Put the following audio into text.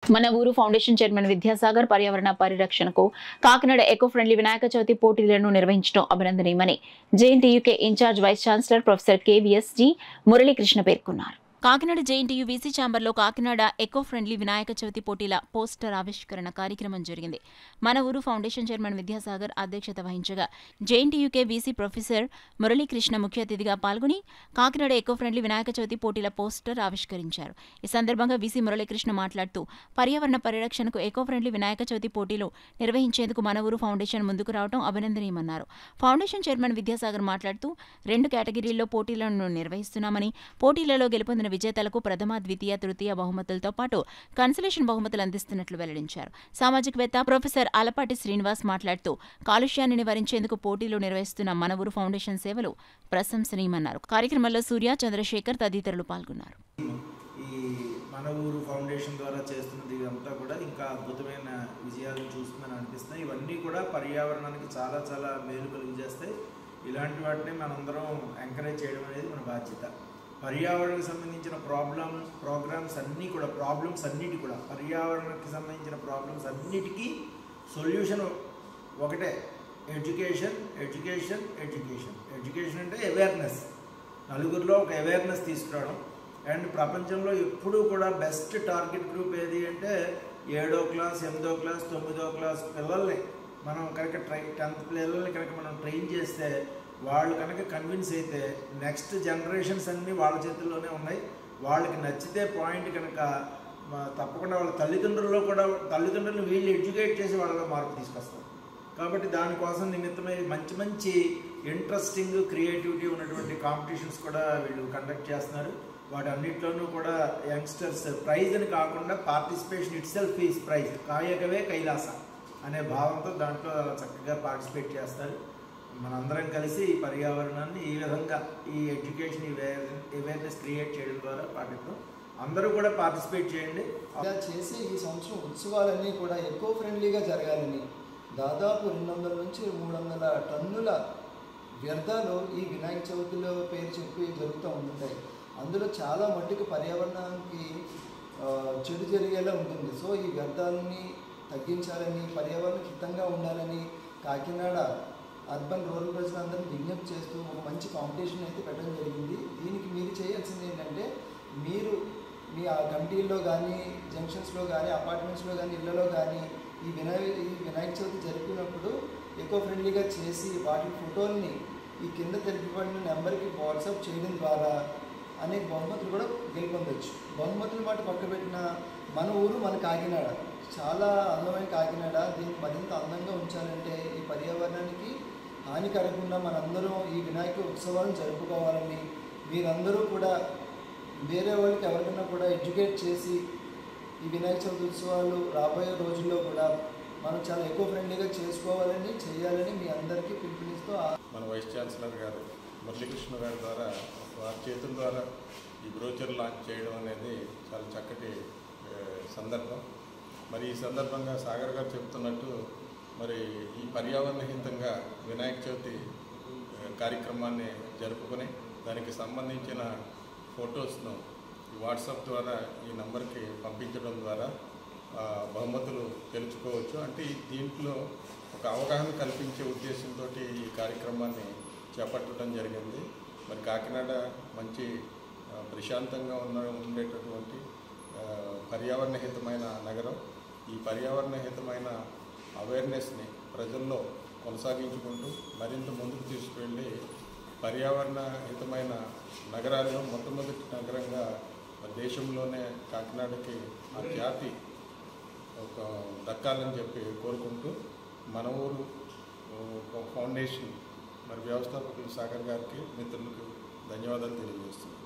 మన ఊరు foundation chairman Vidyasagar పర్యావరణ పరిరక్షణకు కాకినాడ ఎకో ఫ్రెండ్లీ వినాయక చవితి పోటీలను నిర్వహించడం అభినందనీయమని JNTUK in charge vice chancellor professor KVS G Muralikrishna పేర్కొన్నారు కాకినాడ జేఎన్టీయూ వీసీ ఛాంబర్లో కాకినాడ ఎకో ఫ్రెండ్లీ వినాయక చవితి పోటీల పోస్టర్ ఆవిష్కరణ కార్యక్రమం జరిగింది మన ఊరు ఫౌండేషన్ చైర్మన్ విద్యాసాగర్ అధ్యక్షత వహించగా జేఎన్టీయూకే వీసీ ప్రొఫెసర్ మురళీకృష్ణ ముఖ్య అతిథిగా పాల్గొని కాకినాడ ఎకో ఫ్రెండ్లీ వినాయక చవితి పోటీల పోస్టర్ ఆవిష్కరించారు ఈ సందర్భంగా వీసీ మురళీకృష్ణ మాట్లాడుతూ పర్యావరణ పరిరక్షణకు ఎకో ఫ్రెండ్లీ వినాయక చవితి పోటీలు నిర్వహించేందుకు మన ఊరు ఫౌండేషన్ ముందుకు రావడం అభినందనీయమన్నారు ఫౌండేషన్ చైర్మన్ విద్యాసాగర్ మాట్లాడుతూ రెండు కేటగిరీల్లో పోటీలను నిర్వహిస్తున్నామని పోటీలలో గెలుపొందిన విజేతలకు ప్రథమ ద్వితీయ తృతీయ బహుమతులతో పాటు కన్సలేషన్ బహుమతులు అందిస్తున్నట్లు వెల్లడించారు సామాజికవేత్త ప్రొఫెసర్ ఆలపాటి శ్రీనివాస్ మాట్లాడుతూ కాలుష్యాన్ని నివారించేందుకు పోటీలు నిర్వహిస్తున్న మన ఊరు ఫౌండేషన్ సేవలు ప్రశంసనీయమన్నారు కార్యక్రమంలో సూర్య చంద్రశేఖర్ తదితరులు పాల్గొన్నారు ఈ మన ఊరు ఫౌండేషన్ ద్వారా చేస్తున్నది ఇదంతా కూడా ఇంకా అద్భుతమైన విజయాలను చూస్తుందని అనిపిస్తున్నాయి ఇవన్నీ కూడా పర్యావరణానికి చాలా చాలా మేలు కలిగజేస్తాయి ఇలాంటి వాటిని మనందరం ఎంకరేజ్ చేయడం అనేది మన బాధ్యత పర్యావరణానికి సంబంధించిన ప్రాబ్లమ్ ప్రోగ్రామ్స్ అన్నీ కూడా ప్రాబ్లమ్స్ అన్నిటి కూడా పర్యావరణానికి సంబంధించిన ప్రాబ్లమ్స్ అన్నిటికీ సొల్యూషన్ ఒకటే ఎడ్యుకేషన్ ఎడ్యుకేషన్ ఎడ్యుకేషన్ ఎడ్యుకేషన్ అంటే అవేర్నెస్ నలుగురిలో ఒక అవేర్నెస్ తీసుకురావడం అండ్ ప్రపంచంలో ఎప్పుడూ కూడా బెస్ట్ టార్గెట్ గ్రూప్ ఏది అంటే ఏడో క్లాస్ ఎనిమిదో క్లాస్ తొమ్మిదో క్లాస్ పిల్లల్ని మనం కనుక ట్రై టెన్త్ పిల్లల్ని కనుక మనం ట్రైన్ చేస్తే వాళ్ళు కనుక కన్విన్స్ అయితే నెక్స్ట్ జనరేషన్స్ అన్నీ వాళ్ళ చేతుల్లోనే ఉన్నాయి వాళ్ళకి నచ్చితే పాయింట్ కనుక మా- తప్పకుండా వాళ్ళ తల్లిదండ్రుల్లో కూడా తల్లిదండ్రులను వీళ్ళు ఎడ్యుకేట్ చేసి వాళ్ళలో మార్పు తీసుకొస్తారు కాబట్టి దానికోసం నిమిత్తమై మంచి మంచి ఇంట్రెస్టింగ్ క్రియేటివిటీ ఉన్నటువంటి కాంపిటీషన్స్ కూడా వీళ్ళు కండక్ట్ చేస్తున్నారు వాటి అన్నిట్లోనూ కూడా యంగ్స్టర్స్ ప్రైజ్ అని కాకుండా participation itself is prize కాయకవే కైలాస అనే భావంతో దాంట్లో చక్కగా పార్టిసిపేట్ చేస్తారు మనందరం కలిసి ఈ పర్యావరణాన్ని ఈ విధంగా ఈ ఎడ్యుకేషన్ అవేర్నెస్ క్రియేట్ చేయడం ద్వారా పాటిద్దాం అందరూ కూడా పార్టిసిపేట్ చేయండి ఇలా చేసే ఈ సంవత్సరం ఉత్సవాలన్నీ కూడా ఎకో ఫ్రెండ్లీగా జరగాలని దాదాపు రెండు వందల నుంచి మూడు వందల టన్నుల వ్యర్థాలు ఈ వినాయక చవితిలో పేరు చెప్పి జరుగుతూ ఉంటాయి అందులో చాలా మట్టుకు పర్యావరణానికి ఆ, చెడు జరిగేలా ఉంటుంది సో ఈ వ్యర్థాలని తగ్గించాలని పర్యావరణ హితంగా ఉండాలని కాకినాడ అర్బన్ రూరల్ ప్రజలందరినీ విజ్ఞప్తి చేస్తూ ఒక మంచి కాంపిటీషన్ అయితే పెట్టడం జరిగింది దీనికి మీరు చేయాల్సింది ఏంటంటే మీరు మీ ఆ కమిటీల్లో కానీ జంక్షన్స్లో కానీ అపార్ట్మెంట్స్లో కానీ ఇళ్లలో కానీ ఈ వినాయ ఈ వినాయక చవితి జరిపినప్పుడు ఎకో ఫ్రెండ్లీగా చేసి వాటి ఫోటోల్ని ఈ కింద తెలిపిబడిన నెంబర్కి వాట్సాప్ చేయడం ద్వారా అనేక బహుమతులు కూడా గెలుపొందొచ్చు బహుమతులు మాట పక్క పెట్టిన మన ఊరు మన కాకినాడ చాలా అందమైన కాకినాడ దీన్ని మరింత అందంగా ఉంచాలంటే ఈ పర్యావరణానికి హాని కలగకుండా మనందరం ఈ వినాయక ఉత్సవాలను జరుపుకోవాలని మీరందరూ కూడా వేరే వాళ్ళకి ఎవరికైనా కూడా ఎడ్యుకేట్ చేసి ఈ వినాయక చవితి ఉత్సవాలు రాబోయే రోజుల్లో కూడా మనం చాలా ఎకో ఫ్రెండ్లీగా చేసుకోవాలని చేయాలని మీ అందరికీ పిలుపునిస్తూ ఆ- మన వైస్ ఛాన్సలర్ గారు మురళీకృష్ణ గారి ద్వారా వారి చేతుల ద్వారా ఈ బ్రోచర్ లాంచ్ చేయడం అనేది చాలా చక్కటి ఏ, సందర్భం మరి ఈ సందర్భంగా సాగర్ గారు చెప్తున్నట్టు మరి ఈ పర్యావరణ హితంగా వినాయక చవితి ఏ, కార్యక్రమాన్ని జరుపుకొని దానికి సంబంధించిన ఫొటోస్ను ఈ వాట్సాప్ ద్వారా ఈ నంబర్కి పంపించడం ద్వారా ఆ, బహుమతులు గెలుచుకోవచ్చు అంటే ఈ దీంట్లో ఒక అవగాహన కల్పించే ఉద్దేశంతో ఈ కార్యక్రమాన్ని చేపట్టడం జరిగింది మరి కాకినాడ మంచి ఆ, ప్రశాంతంగా ఉన్న ఉండేటటువంటి ఆ, పర్యావరణ హితమైన నగరం ఈ పర్యావరణ హితమైన అవేర్నెస్ని ప్రజల్లో కొనసాగించుకుంటూ మరింత ముందుకు తీసుకువెళ్ళి పర్యావరణ హితమైన నగరాల్లో మొట్టమొదటి నగరంగా మన దేశంలోనే కాకినాడకి ఆ ఖ్యాతి ఒక దక్కాలని చెప్పి కోరుకుంటూ మన ఊరు ఒక ఫౌండేషన్ మరి వ్యవస్థాపకులు సాగర్ గారికి మిత్రులకు ధన్యవాదాలు తెలియజేస్తున్నాను